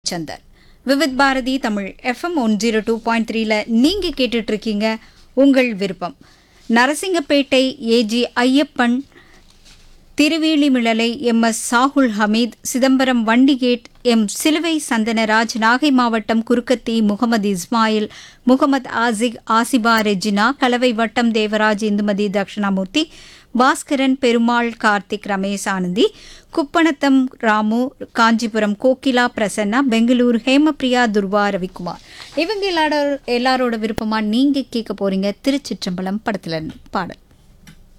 Chandar Vividh Bharati Tamil FM one zero two point த்ரீல நீங்கள் கேட்டுட்டு இருக்கீங்க உங்கள் விருப்பம் Narasingapettai AG Ayyappan Thiruvelimizhalai M S Sahul Hameed Chidambaram Vandigate M Siluvai Santhanaraj Nagai மாவட்டம் குருக்கத்தி முகமது இஸ்மாயில் முகமது ஆசிக் ஆசிபா ரெஜினா கலவை வட்டம் தேவராஜ் இந்துமதி தட்சிணாமூர்த்தி பாஸ்கரன் பெருமாள் கார்த்திக் ரமேஷ் ஆனந்தி குப்பணத்தம் ராமு காஞ்சிபுரம் கோகிலா பிரசன்னா பெங்களூர் ஹேமபிரியா துர்வா ரவிக்குமார் இவங்க எல்லாரோட எல்லாரோட விருப்பமா நீங்க கேட்க போறீங்க திருச்சிற்றம்பலம் படத்துல இருந்து பாடல்